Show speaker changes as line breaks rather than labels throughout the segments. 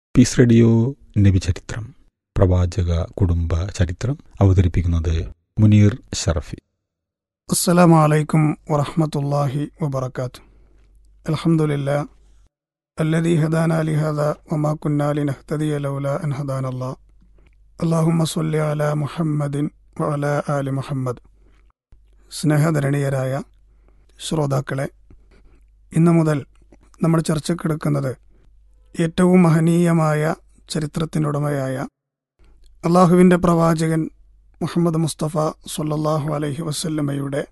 Piece radio നബിചരിത്രം പ്രവാചക കുടുംബ ചരിത്രം അവതരിപ്പിക്കുന്നത് മുനീർ ഷറഫി
السلام عليكم ورحمة الله وبركاته الحمد لله الذي هدانا لهذا وما كنا لنهتدي لولا أن هدانا الله اللهم صل على محمد وعلى آل محمد സ്നേഹധരണീയരായ ശ്രോതാക്കളെ ഇന്നു മുതൽ നമ്മൾ ചർച്ചക്കെടുക്കുന്നത് ഏറ്റവും മഹനീയമായ ചരിത്രത്തിനുടമയായ അള്ളാഹുവിൻ്റെ പ്രവാചകൻ മുഹമ്മദ് മുസ്തഫ സൊല്ലാഹു അലൈഹി വസല്ലമയുടെ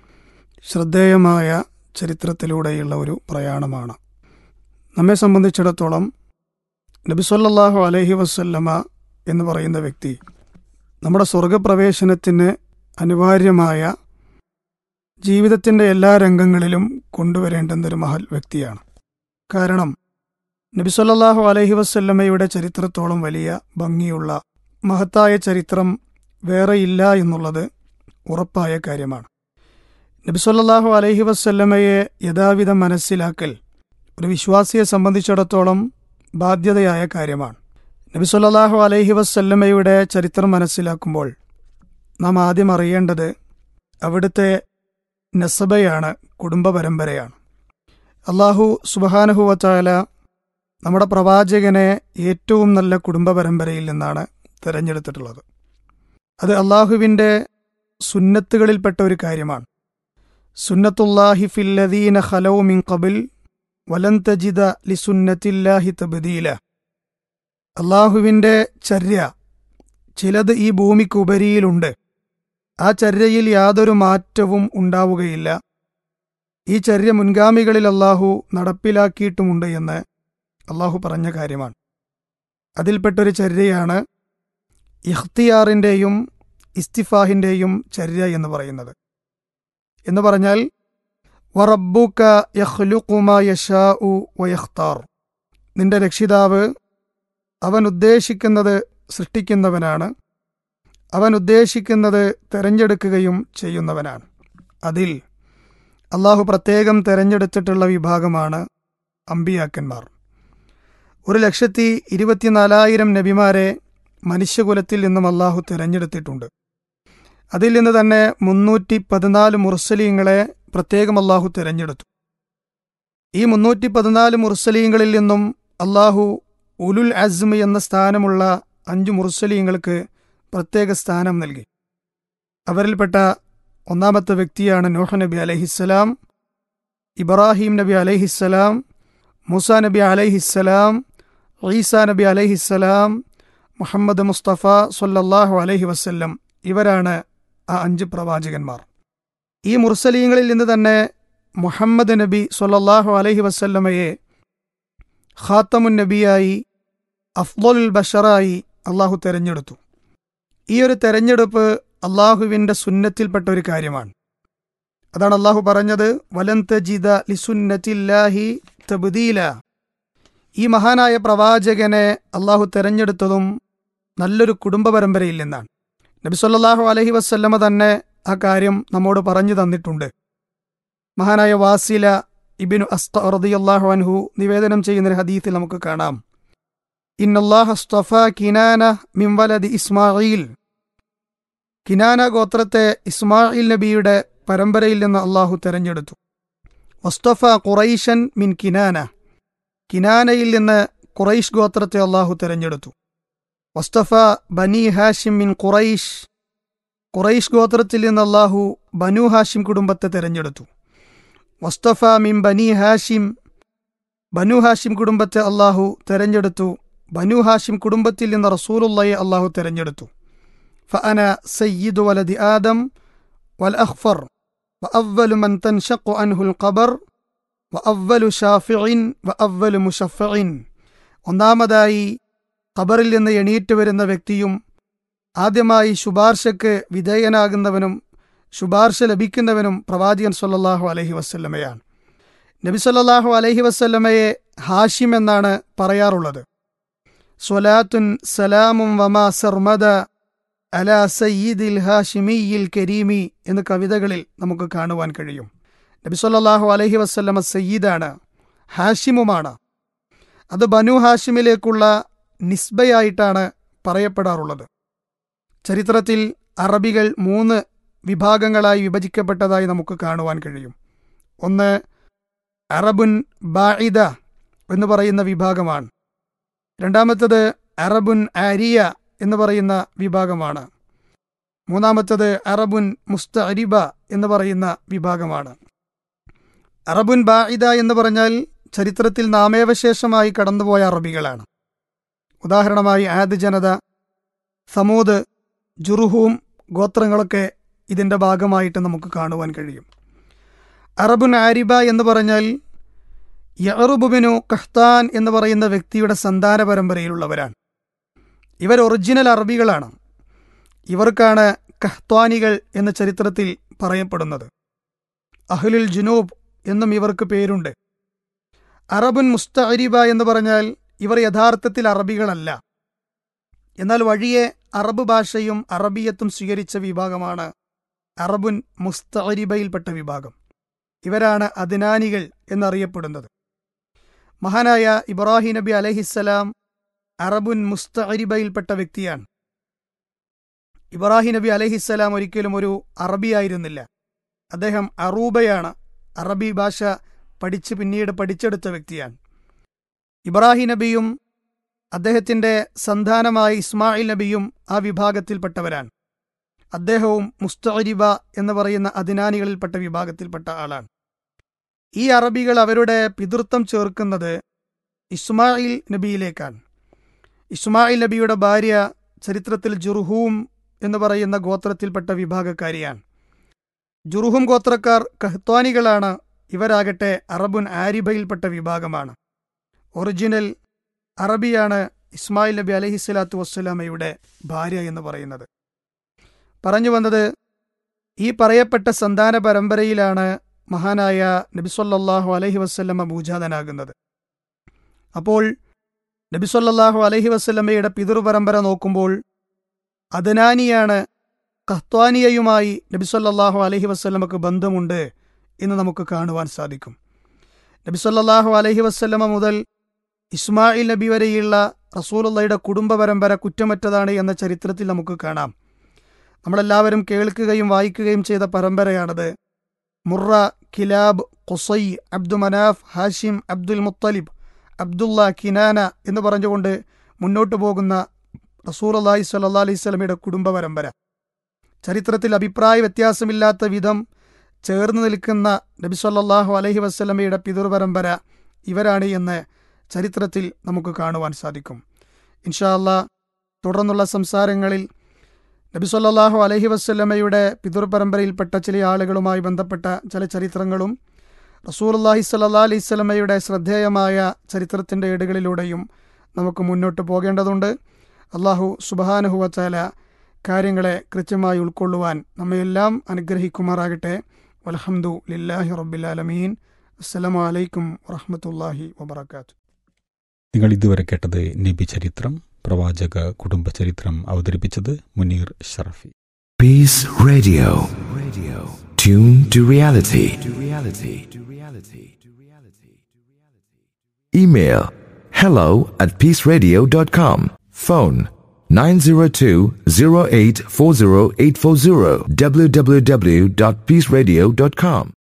ശ്രദ്ധേയമായ ചരിത്രത്തിലൂടെയുള്ള ഒരു പ്രയാണമാണ് നമ്മെ സംബന്ധിച്ചിടത്തോളം നബി സല്ലല്ലാഹു അലൈഹി വസല്ലമ എന്ന് പറയുന്ന വ്യക്തി നമ്മുടെ സ്വർഗപ്രവേശനത്തിന് അനിവാര്യമായ ജീവിതത്തിൻ്റെ എല്ലാ രംഗങ്ങളിലും കൊണ്ടുവരേണ്ടുന്ന ഒരു മഹൽ വ്യക്തിയാണ് കാരണം നബി സല്ലല്ലാഹു അലൈഹി വസല്ലമയുടെ ചരിത്രത്തോളം വലിയ ഭംഗിയുള്ള മഹത്തായ ചരിത്രം വേറെയില്ല എന്നുള്ളത് ഉറപ്പായ കാര്യമാണ് നബി സല്ലല്ലാഹു അലൈഹി വസല്ലമയെ യഥാവിധം മനസ്സിലാക്കൽ ഒരു വിശ്വാസിയെ സംബന്ധിച്ചിടത്തോളം ബാധ്യതയായ കാര്യമാണ് നബി സല്ലല്ലാഹു അലൈഹി വസല്ലമയുടെ ചരിത്രം മനസ്സിലാക്കുമ്പോൾ നാം ആദ്യം അറിയേണ്ടത് അവിടുത്തെ നസബയാണ് കുടുംബ പരമ്പരയാണ് അള്ളാഹു സുബഹാനഹുവച്ചായ നമ്മുടെ പ്രവാചകനെ ഏറ്റവും നല്ല കുടുംബ പരമ്പരയിൽ നിന്നാണ് തിരഞ്ഞെടുത്തിട്ടുള്ളത് അത് അള്ളാഹുവിൻ്റെ സുന്നത്തുകളിൽപ്പെട്ട ഒരു കാര്യമാണ് സുന്നത്തുല്ലാഹി ഫില്ലദീന ഖലൗ മിൻ ഖബിൽ വലൻ തജിദ ലിസുന്നത്തില്ലാഹി തബ്ദീല അള്ളാഹുവിൻ്റെ ചര്യ ചിലത് ഈ ഭൂമിക്ക് ഉപരിയിലുണ്ട് ആ ചര്യയിൽ യാതൊരു മാറ്റവും ഉണ്ടാവുകയില്ല ഈ ചര്യ മുൻഗാമികളിൽ അള്ളാഹു നടപ്പിലാക്കിയിട്ടുമുണ്ട് എന്ന് അള്ളാഹു പറഞ്ഞ കാര്യമാണ് അതിൽപ്പെട്ടൊരു ചര്യയാണ് ഇഖ്തിയാറിൻ്റെയും ഇസ്തിഫാഹിൻ്റെയും ചര്യ എന്ന് പറയുന്നത് എന്ന് പറഞ്ഞാൽ വറബ്ബുക യഖ്ലുഖുമ യശാഉ വയഖ്താർ നിന്റെ രക്ഷിതാവ് അവൻ ഉദ്ദേശിക്കുന്നത് സൃഷ്ടിക്കുന്നവനാണ് അവൻ ഉദ്ദേശിക്കുന്നത് തെരഞ്ഞെടുക്കുകയും ചെയ്യുന്നവനാണ് അതിൽ അള്ളാഹു പ്രത്യേകം തെരഞ്ഞെടുത്തിട്ടുള്ള വിഭാഗമാണ് അമ്പിയാക്കന്മാർ ഒരു ലക്ഷത്തി ഇരുപത്തിനാലായിരം നബിമാരെ മനുഷ്യകുലത്തിൽ നിന്നും അള്ളാഹു തിരഞ്ഞെടുത്തിട്ടുണ്ട് അതിൽ നിന്ന് തന്നെ മുന്നൂറ്റി പതിനാല് മുർസലീങ്ങളെ പ്രത്യേകം അള്ളാഹു തിരഞ്ഞെടുത്തു ഈ മുന്നൂറ്റി പതിനാല് മുർസലീങ്ങളിൽ നിന്നും അള്ളാഹു ഉലുൽ അസ്മ് എന്ന സ്ഥാനമുള്ള അഞ്ച് മുർസലീങ്ങൾക്ക് പ്രത്യേക സ്ഥാനം നൽകി അവരിൽപ്പെട്ട ഒന്നാമത്തെ വ്യക്തിയാണ് നോഹ നബി അലഹിസ്സലാം ഇബ്രാഹിം നബി അലഹിസ്സലാം മൂസ നബി അലഹിസ്സലാം ഈസാ നബി അലഹിസ്സലാം മുഹമ്മദ് മുസ്തഫ സൊല്ലാഹു അലഹി വസ്ല്ലം ഇവരാണ് ആ അഞ്ച് പ്രവാചകന്മാർ ഈ മുർസലീങ്ങളിൽ നിന്ന് തന്നെ മുഹമ്മദ് നബി സൊല്ലാഹു അലഹി വസ്ല്ലമയെ ഖാത്തമുൻ നബിയായി അഫ്ലുൽ ബഷറായി അള്ളാഹു തെരഞ്ഞെടുത്തു ഈ ഒരു തെരഞ്ഞെടുപ്പ് അള്ളാഹുവിൻ്റെ സുന്നത്തിൽപ്പെട്ട ഒരു കാര്യമാണ് അതാണ് അള്ളാഹു പറഞ്ഞത് വലന്തജിദ ലിസുന്നത്തില്ലാഹി തബ്ദീല ഈ മഹാനായ പ്രവാചകനെ അള്ളാഹു തെരഞ്ഞെടുത്തതും നല്ലൊരു കുടുംബ പരമ്പരയിൽ നിന്നാണ് നബി സല്ലല്ലാഹു അലഹി വസ്ല്ലമ തന്നെ ആ കാര്യം നമ്മോട് പറഞ്ഞു തന്നിട്ടുണ്ട് മഹാനായ വാസില ഇബിനു അസ്ത റളിയല്ലാഹു അൻഹു നിവേദനം ചെയ്യുന്ന ഒരു ഹദീത്തിൽ നമുക്ക് കാണാം ഇന്നല്ലാഹ അസ്തഫ കിനാന മിൻ വലദി ഇസ്മായിൽ കിനാന ഗോത്രത്തെ ഇസ്മായിൽ നബിയുടെ പരമ്പരയിൽ നിന്ന് അള്ളാഹു തെരഞ്ഞെടുത്തു വസ്തഫ ഖുറൈഷൻ മിൻ കിനാന കിനാനയിൽ നിന്ന് ഖുറൈഷ് ഗോത്രത്തെ അള്ളാഹു തെരഞ്ഞെടുത്തു വസ്തഫ ബനി ഹാഷിം മിൻ ഖുറൈഷ് ഖുറൈഷ് ഗോത്രത്തിൽ നിന്ന് അള്ളാഹു ബനു ഹാഷിം കുടുംബത്തെ തെരഞ്ഞെടുത്തു വസ്തഫ മിൻ ബനി ഹാഷിം ബനു ഹാഷിം കുടുംബത്തെ അള്ളാഹു തെരഞ്ഞെടുത്തു ബനു ഹാഷിം കുടുംബത്തിൽ നിന്ന് റസൂലുള്ളയെ അള്ളാഹു തെരഞ്ഞെടുത്തു ഫഅന സയ്യിദു വലദി ആദം വൽ അഖ്ഫർ وأول من تنشق عنه القبر وأول شافع وأول مشفع ഒന്നാമതായി ഖബറിൽ നിന്ന് എണീറ്റ് വരുന്ന വ്യക്തിയും ആദ്യമായി ശുപാർശയ്ക്ക് വിധേയനാകുന്നവനും ശുപാർശ ലഭിക്കുന്നവനും പ്രവാചകൻ സല്ലല്ലാഹു അലൈഹി വസല്ലമയാണ് നബി സല്ലല്ലാഹു അലൈഹി വസല്ലമയെ ഹാഷിം എന്നാണ് പറയാറുള്ളത് സ്വലാത്തുൻ സലാമും വമാ സർമദ അല സയ്യിദിൽ ഹാഷിമിയിൽ കരീമി എന്ന കവിതകളിൽ നമുക്ക് കാണുവാൻ കഴിയും നബി സല്ലല്ലാഹു അലൈഹി വസല്ലമ സയ്യിദാണ് ഹാഷിമുമാണ് അത് ബനു ഹാഷിമിലേക്കുള്ള നിസ്ബയായിട്ടാണ് പറയപ്പെടാറുള്ളത് ചരിത്രത്തിൽ അറബികൾ മൂന്ന് വിഭാഗങ്ങളായി വിഭജിക്കപ്പെട്ടതായി നമുക്ക് കാണുവാൻ കഴിയും ഒന്ന് അറബുൻ ബാഇദ എന്ന് പറയുന്ന വിഭാഗമാണ് രണ്ടാമത്തത് അറബുൻ ആരിയ എന്ന് പറയുന്ന വിഭാഗമാണ് മൂന്നാമത്തത് അറബുൻ മുസ്തഅരിബ എന്ന് പറയുന്ന വിഭാഗമാണ് അറബുൻ ബാഇദ എന്ന് പറഞ്ഞാൽ ചരിത്രത്തിൽ നാമേവശേഷമായി കടന്നുപോയ അറബികളാണ് ഉദാഹരണമായി ആദ് ജനത സമൂദ് ജുറുഹൂം ഗോത്രങ്ങളൊക്കെ ഇതിൻ്റെ ഭാഗമായിട്ട് നമുക്ക് കാണുവാൻ കഴിയും അറബുൻ ആരിബ എന്ന് പറഞ്ഞാൽ യറുബുബിനു കഹ്താൻ എന്ന് പറയുന്ന വ്യക്തിയുടെ സന്താന പരമ്പരയിലുള്ളവരാണ് ഇവർ ഒറിജിനൽ അറബികളാണ് ഇവർക്കാണ് കഹ്ത്വാനികൾ എന്ന ചരിത്രത്തിൽ പറയപ്പെടുന്നത് അഹ്ലുൽ ജുനൂബ് എന്നും ഇവർക്ക് പേരുണ്ട് അറബുൻ മുസ്തഅരിബ എന്ന് പറഞ്ഞാൽ ഇവർ യഥാർത്ഥത്തിൽ അറബികളല്ല എന്നാൽ വഴിയെ അറബ് ഭാഷയും അറബിയത്തും സ്വീകരിച്ച വിഭാഗമാണ് അറബുൻ മുസ്തഅരിബയിൽപ്പെട്ട വിഭാഗം ഇവരാണ് അദ്നാനികൾ എന്നറിയപ്പെടുന്നത് മഹാനായ ഇബ്രാഹിം നബി അലഹിസ്സലാം അറബുൻ മുസ്തഅരിബയിൽപ്പെട്ട വ്യക്തിയാണ് ഇബ്രാഹിം നബി അലഹിസ്സലാം ഒരിക്കലും ഒരു അറബിയായിരുന്നില്ല അദ്ദേഹം അറൂബയാണ് അറബി ഭാഷ പഠിച്ച് പിന്നീട് പഠിച്ചെടുത്ത വ്യക്തിയാണ് ഇബ്രാഹിം നബിയും അദ്ദേഹത്തിന്റെ സന്താനമായ ഇസ്മായിൽ നബിയും ആ വിഭാഗത്തിൽപ്പെട്ടവരാണ് അദ്ദേഹവും മുസ്തഅരിബ എന്ന് പറയുന്ന അധിനാനികളിൽപ്പെട്ട വിഭാഗത്തിൽപ്പെട്ട ആളാണ് ഈ അറബികൾ അവരുടെ പിതൃത്വം ചേർക്കുന്നത് ഇസ്മായിൽ നബിയിലേക്കാണ് ഇസ്മായിൽ നബിയുടെ ഭാര്യ ചരിത്രത്തിൽ ജുർഹൂം എന്ന് പറയുന്ന ഗോത്രത്തിൽപ്പെട്ട വിഭാഗക്കാരിയാണ് ജുർഹും ഗോത്രക്കാർ കഹ്ത്വാനികളാണ് ഇവരാകട്ടെ അറബുൻ ആരിബയിൽപ്പെട്ട വിഭാഗമാണ് ഒറിജിനൽ അറബിയാണ് ഇസ്മായിൽ നബി അലഹിസ്വലാത്തു വസ്സലാമയുടെ ഭാര്യ എന്ന് പറയുന്നത് പറഞ്ഞു വന്നത് ഈ പറയപ്പെട്ട സന്താന പരമ്പരയിലാണ് മഹാനായ നബിസ്വല്ലാഹു അലഹി വസ്ല്ലമ്മ ഭൂജാതനാകുന്നത് അപ്പോൾ നബിസ്വല്ലാഹു അലഹി വസ്ല്ലമ്മയുടെ പിതൃപരമ്പര നോക്കുമ്പോൾ അദനാനിയാണ് കഹ്ത്വാനിയയുമായി നബിസ്വല്ലാഹു അലഹി വസ്ല്ലമക്ക് ബന്ധമുണ്ട് എന്ന് നമുക്ക് കാണുവാൻ സാധിക്കും നബിസ്വല്ലാഹു അലഹി വസ്ല്ലമ മുതൽ ഇസ്മായിൽ നബി വരെയുള്ള റസൂലുള്ളയുടെ കുടുംബ പരമ്പര കുറ്റമറ്റതാണ് എന്ന ചരിത്രത്തിൽ നമുക്ക് കാണാം നമ്മളെല്ലാവരും കേൾക്കുകയും വായിക്കുകയും ചെയ്ത പരമ്പരയാണത് Murrah Kilab Qusai Abd Manaf Hashim Abdul Muttalib Abdullah Kinana എന്ന് പറഞ്ഞുകൊണ്ട് മുന്നോട്ടു പോകുന്ന റസൂർ അള്ളാഹി സല്ലാ അലൈഹി സ്വലമിയുടെ കുടുംബ പരമ്പര ചരിത്രത്തിൽ അഭിപ്രായ വ്യത്യാസമില്ലാത്ത വിധം ചേർന്ന് നിൽക്കുന്ന നബി സല്ലാഹു അലഹി വസ്ലമയുടെ പിതൃ പരമ്പര ഇവരാണ് എന്ന് ചരിത്രത്തിൽ നമുക്ക് കാണുവാൻ സാധിക്കും ഇൻഷാ അല്ലാ തുടർന്നുള്ള സംസാരങ്ങളിൽ നബി സല്ലാഹു അലഹി വസ്ലമയുടെ പിതൃ പരമ്പരയിൽപ്പെട്ട ചില ആളുകളുമായി ബന്ധപ്പെട്ട ചില ചരിത്രങ്ങളും റസൂൽ അള്ളാഹി സല്ലാ അലൈഹി സ്വലമയുടെ ശ്രദ്ധേയമായ ചരിത്രത്തിൻ്റെ ഏടുകളിലൂടെയും നമുക്ക് മുന്നോട്ട് പോകേണ്ടതുണ്ട് അള്ളാഹു സുബാനുഹുവച്ചാല കാര്യങ്ങളെ കൃത്യമായി ഉൾക്കൊള്ളുവാൻ നമ്മയെല്ലാം അനുഗ്രഹിക്കുമാറാകട്ടെ വലഹമുദു ലില്ലാഹി റബ്ബിലാലമീൻ അസ്സലാമു അലൈക്കും വറഹമത്തല്ലാഹി വബർക്കാത്തു
നിങ്ങൾ ഇതുവരെ കേട്ടത് നബി ചരിത്രം പ്രവാചക കുടുംബ ചരിത്രം അവതരിപ്പിച്ചത് Muneer Sharafi
Peace Radio. Radio. Tune to reality. To reality. To reality. To reality. Email hello at peaceradio.com. Phone 902-0840840 www.peaceradio.com.